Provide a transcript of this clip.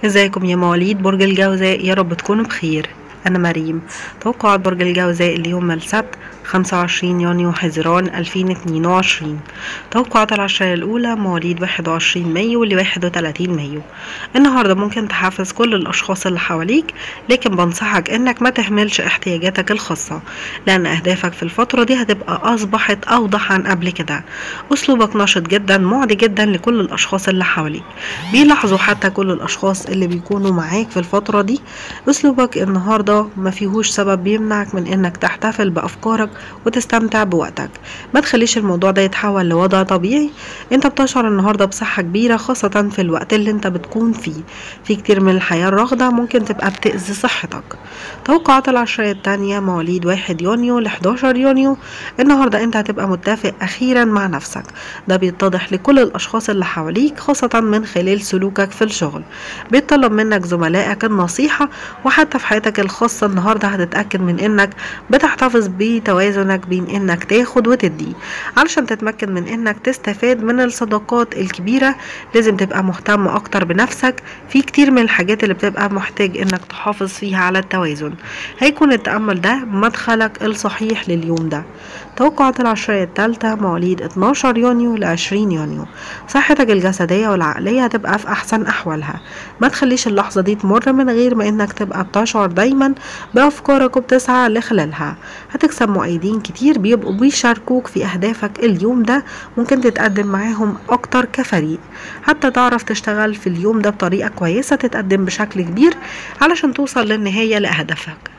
ازيكم يا مواليد برج الجوزاء يا رب تكونوا بخير أنا مريم توقعات برج الجوزاء اليوم السبت 25 يونيو حزيران 2022 توقعات العشرية الأولى مواليد 21 مايو ل 31 مايو النهاردة ممكن تحفز كل الأشخاص اللي حواليك لكن بنصحك إنك ما تهملش احتياجاتك الخاصة لأن أهدافك في الفترة دي هتبقى أصبحت أوضح عن قبل كده أسلوبك نشط جدا معدي جدا لكل الأشخاص اللي حواليك بيلاحظوا حتى كل الأشخاص اللي بيكونوا معاك في الفترة دي أسلوبك النهاردة ما فيهوش سبب بيمنعك من إنك تحتفل بأفكارك وتستمتع بوقتك ما تخليش الموضوع ده يتحول لوضع طبيعي انت بتشعر النهاردة بصحة كبيرة خاصة في الوقت اللي انت بتكون فيه في كتير من الحياة الراغدة ممكن تبقى بتأذي صحتك توقعات العشرية التانية مواليد واحد يونيو ل 11 يونيو النهاردة انت هتبقى متفق أخيرا مع نفسك ده بيتضح لكل الأشخاص اللي حواليك خاصة من خلال سلوكك في الشغل بيطلب منك زملائك النصيحة وحتى في حياتك الخاصة النهاردة هتتأكد من انك بتحتفظ بتوازنك بين انك تاخد وتدي علشان تتمكن من انك تستفاد من الصداقات الكبيرة لازم تبقى مهتم اكتر بنفسك في كتير من الحاجات اللي بتبقى محتاج انك تحافظ فيها على التوازن هيكون التأمل ده مدخلك الصحيح لليوم ده توقعات العشرية الثالثة مواليد 12 يونيو ل 20 يونيو صحتك الجسدية والعقلية هتبقى في أحسن أحوالها ما تخليش اللحظة دي تمر من غير ما إنك تبقى بتشعر دايما بأفكارك وبتسعى لخلالها هتكسب مؤيدين كتير بيبقوا بيشاركوك في أهدافك اليوم ده ممكن تتقدم معاهم أكتر كفريق حتى تعرف تشتغل في اليوم ده بطريقة كويسة تتقدم بشكل كبير علشان توصل للنهاية لأهدافك